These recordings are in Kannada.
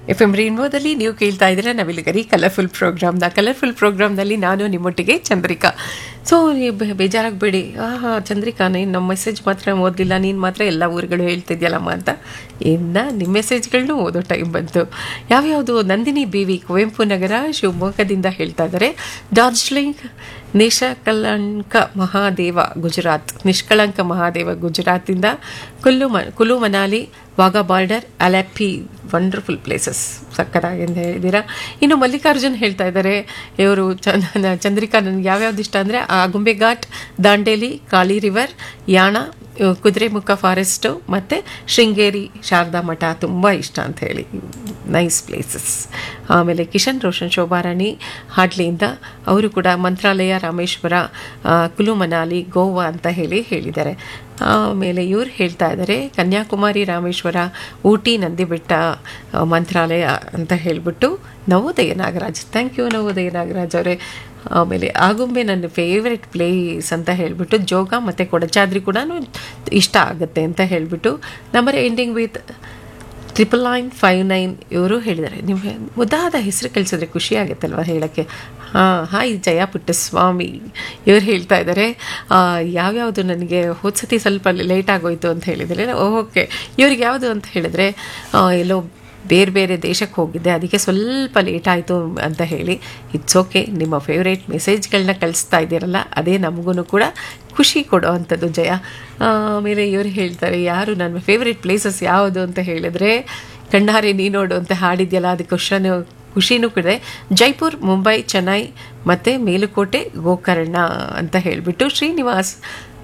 ಎಫ್ ಎಂ ರೇನ್ಬೋದಲ್ಲಿ ನೀವು ಕೇಳ್ತಾ ಇದ್ದೀರಾ ನವಿಲುಗರಿ ಕಲರ್ಫುಲ್ ಪ್ರೋಗ್ರಾಮ್ನ ಕಲರ್ಫುಲ್ ಪ್ರೋಗ್ರಾಮ್ನಲ್ಲಿ ನಾನು ನಿಮ್ಮೊಟ್ಟಿಗೆ ಚಂದ್ರಿಕಾ ಸೊ ಬೇಜಾರಾಗಬೇಡಿ ಆಹಾ ಚಂದ್ರಿಕಾ ನೀನು ನಮ್ಮ ಮೆಸೇಜ್ ಮಾತ್ರ ಓದಿಲ್ಲ ನೀನು ಮಾತ್ರ ಎಲ್ಲ ಊರುಗಳು ಹೇಳ್ತಿದ್ಯಲ್ಲಮ್ಮ ಅಂತ ಇನ್ನು ನಿಮ್ಮ ಮೆಸೇಜ್ಗಳನ್ನೂ ಓದೋ ಟೈಮ್ ಬಂತು ಯಾವ್ಯಾವುದು ನಂದಿನಿ ಬಿ ವಿ ಕುವೆಂಪು ನಗರ ಶಿವಮೊಗ್ಗದಿಂದ ಹೇಳ್ತಾ ಇದ್ದಾರೆ ಡಾರ್ಜಿಲಿಂಗ್ ನಿಷ್ಕಳಂಕ ಮಹಾದೇವ ಗುಜರಾತ್ ನಿಷ್ಕಳಂಕ ಮಹಾದೇವ ಗುಜರಾತಿಂದ ಕುಲ್ಲು ಮ Kullu Manali Wagah border Alleppey wonderful places ಸಕ್ಕತ್ತಾಗಿ ಹೇಳಿದ್ದೀರಾ ಇನ್ನು ಮಲ್ಲಿಕಾರ್ಜುನ್ ಹೇಳ್ತಾ ಇದ್ದಾರೆ ಇವರು ಚಂದ ಚಂದ್ರಿಕಾ ನನಗೆ ಯಾವ್ಯಾವ್ದು ಇಷ್ಟ ಅಂದರೆ Agumbe ghat Dandeli Kali river Yana Kudremukh forest ಮತ್ತು ಶೃಂಗೇರಿ ಶಾರದಾ ಮಠ ತುಂಬ ಇಷ್ಟ ಅಂತ ಹೇಳಿ ನೈಸ್ ಪ್ಲೇಸಸ್ ಆಮೇಲೆ ಕಿಶನ್ ರೋಷನ್ ಶೋಭಾರಾಣಿ ಹಾಡ್ಲಿಯಿಂದ ಅವರು ಕೂಡ ಮಂತ್ರಾಲಯ ರಾಮೇಶ್ವರ ಆ, ಕುಲು ಮನಾಲಿ ಗೋವಾ ಅಂತ ಹೇಳಿ ಹೇಳಿದ್ದಾರೆ ಆಮೇಲೆ ಇವ್ರು ಹೇಳ್ತಾ ಇದ್ದಾರೆ ಕನ್ಯಾಕುಮಾರಿ ರಾಮೇಶ್ವರ ಊಟಿ ನಂದಿಬೆಟ್ಟ ಆ, ಮಂತ್ರಾಲಯ ಅಂತ ಹೇಳಿಬಿಟ್ಟು ನವೋದಯ ನಾಗರಾಜ್ ಥ್ಯಾಂಕ್ ಯು ನವೋದಯ ನಾಗರಾಜ್ ಅವರೇ ಆಮೇಲೆ ಆಗುಂಬೆ ನನ್ನ ಫೇವ್ರೆಟ್ ಪ್ಲೇಸ್ ಅಂತ ಹೇಳಿಬಿಟ್ಟು ಜೋಗ ಮತ್ತು ಕೊಡಚಾದ್ರಿ ಕೂಡ ಇಷ್ಟ ಆಗುತ್ತೆ ಅಂತ ಹೇಳಿಬಿಟ್ಟು number ending with triple nine five nine ಇವರು ಹೇಳಿದ್ದಾರೆ ನಿಮಗೆ ಮುದ್ದಾದ ಹೆಸರು ಕಳಿಸಿದ್ರೆ ಖುಷಿ ಆಗುತ್ತಲ್ವ ಹೇಳೋಕ್ಕೆ ಹಾಂ ಹಾಯ್ ಜಯ ಪುಟ್ಟಸ್ವಾಮಿ ಇವ್ರು ಹೇಳ್ತಾ ಇದ್ದಾರೆ ಆ, ಯಾವ್ಯಾವುದು ನನಗೆ ಹೋದ್ಸತಿ ಸ್ವಲ್ಪ ಲೇಟ್ ಆಗೋಯ್ತು ಅಂತ ಹೇಳಿದರೆ ಓಕೆ ಇವ್ರಿಗೆ ಯಾವುದು ಅಂತ ಹೇಳಿದ್ರೆ ಆ, ಎಲ್ಲೋ ಬೇರೆ ಬೇರೆ ದೇಶಕ್ಕೆ ಹೋಗಿದ್ದೆ ಅದಕ್ಕೆ ಸ್ವಲ್ಪ ಲೇಟ್ ಆಯಿತು ಅಂತ ಹೇಳಿ ಇಟ್ಸ್ ಓಕೆ ನಿಮ್ಮ ಫೇವ್ರೇಟ್ ಮೆಸೇಜ್ಗಳನ್ನ ಕಳಿಸ್ತಾ ಇದ್ದೀರಲ್ಲ ಅದೇ ನಮಗೂ ಕೂಡ ಖುಷಿ ಕೊಡೋ ಅಂಥದ್ದು ಜಯ ಆಮೇಲೆ ಇವರು ಹೇಳ್ತಾರೆ ಯಾರು ನನ್ನ ಫೇವ್ರೇಟ್ ಪ್ಲೇಸಸ್ ಯಾವುದು ಅಂತ ಹೇಳಿದ್ರೆ ಕಣ್ಣಾರೆ ನೀ ನೋಡು ಅಂತ ಹಾಡಿದ್ಯಲ್ಲ ಅದು ಕ್ವಶನ್ ಖುಷಿನೂ ಕೂಡ ಇದೆ. ಜೈಪುರ್ ಮುಂಬೈ ಚೆನ್ನೈ ಮತ್ತು ಮೇಲುಕೋಟೆ ಗೋಕರ್ಣ ಅಂತ ಹೇಳಿಬಿಟ್ಟು ಶ್ರೀನಿವಾಸ್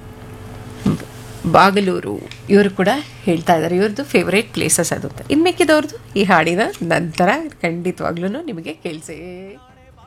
ಬಾಗಲೂರು ಇವರು ಕೂಡ ಹೇಳ್ತಾ ಇದ್ದಾರೆ ಇವ್ರದ್ದು ಫೇವ್ರೇಟ್ ಪ್ಲೇಸಸ್ ಅದು ಅಂತ ಇನ್ನು ಮಿಕ್ಕಿದವ್ರದ್ದು ಈ ಹಾಡಿನ ನಂತರ ಖಂಡಿತವಾಗ್ಲೂ ನಿಮಗೆ ಕೇಳಿಸೇ